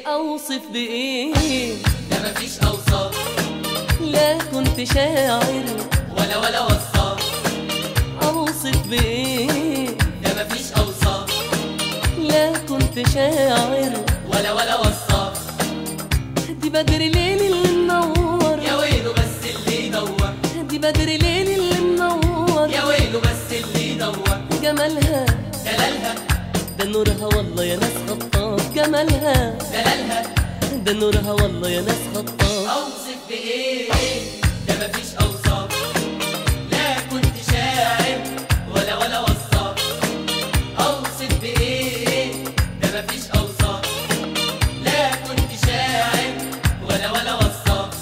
اوصف بايه ده مفيش اوصاف لا كنت شاعر ولا ولا وصاف اوصف بايه ده مفيش اوصاف لا كنت شاعر ولا ولا وصاف دي بدر ليل اللي منور يا ويله بس اللي يدور دي بدر ليل اللي منور يا ويله بس اللي يدور جمالها دلالها ده نورها والله يا ناس خطاف جمالها دلالها ده نورها والله يا ناس خطاف اوصف بايه ده مفيش اوصاف لا كنت شاعر ولا ولا وصاف اوصف بايه ده مفيش اوصاف لا كنت شاعر ولا ولا وصاف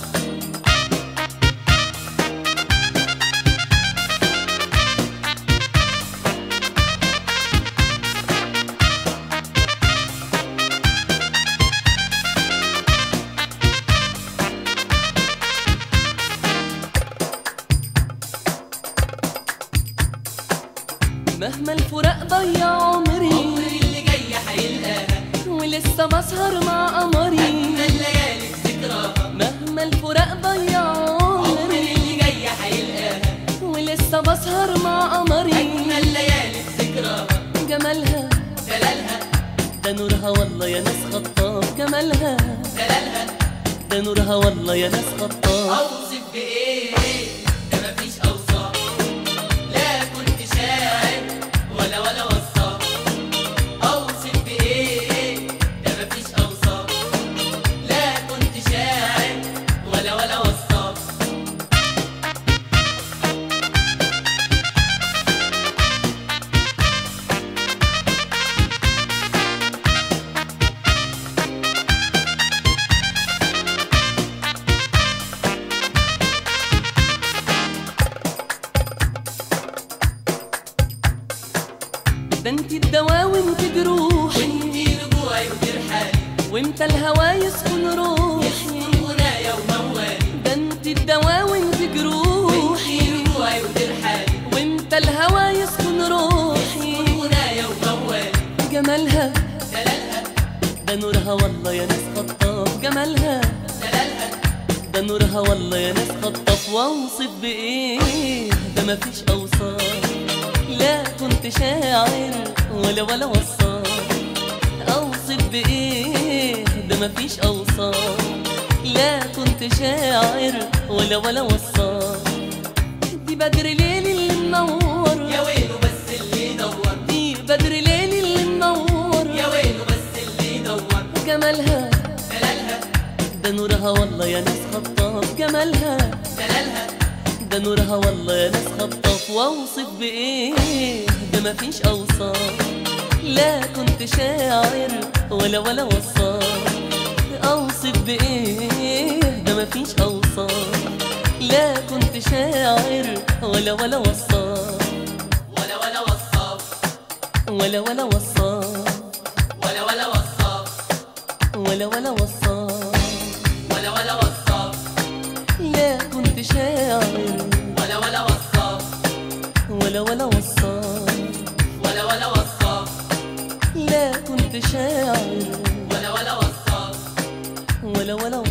مهما الفراق ضيع عمري عمري اللي جاي هيلقاها ولسه بسهر مع قمري أجمل ليالي ذكراها مهما الفراق ضيع عمري عمري اللي جاي هيلقاها ولسه بسهر مع قمري أجمل ليالي ذكراها جمالها دلالها ده نورها والله يا ناس خطاف جمالها دلالها ده نورها والله يا ناس خطاف أوصف بإيه ده مفيش أوصاف لا كنت شاعر ولا ولا وصاف أوصف بإيه ده مفيش أوصاف لا كنت شاعر ولا ولا وصاف ده انت الدواء وانت جروحي وانتي رجوعي وترحالي وامتى الهوى يسكن روحي يسكن غنايا وموالي ده انت الدواء وانت وانتي جروحي رجوعي وترحالي وامتى الهوى يسكن روحي يسكن غنايا وموالي جمالها دلالها ده نورها والله يا ناس خطاف جمالها دلالها ده نورها والله يا ناس خطاف واوصف بايه ده مفيش اوصاف لا كنت شاعر ولا ولا وصاف اوصف بايه ده مفيش اوصاف لا كنت شاعر ولا ولا وصاف دي بدر ليل اللي منور يا ويله بس اللي يدور دي بدر ليل اللي منور يا ويله بس اللي يدور جمالها دلالها ده نورها والله يا ناس خطاف جمالها دلالها ده نورها والله يا ناس خطاف واوصف بايه ده مفيش اوصاف لا كنت شاعر ولا ولا وصاف اوصف بايه ده مفيش اوصاف لا كنت شاعر ولا ولا وصاف ولا ولا وصاف ولا ولا وصاف ولا ولا وصاف ولا ولا وصاف ولا ولا وصاف لا كنت شاعر ولا ولا وصاف ولا ولا وصاف ولا ولا وصاف لا كنت شاعر ولا ولا وصاف ولا ولا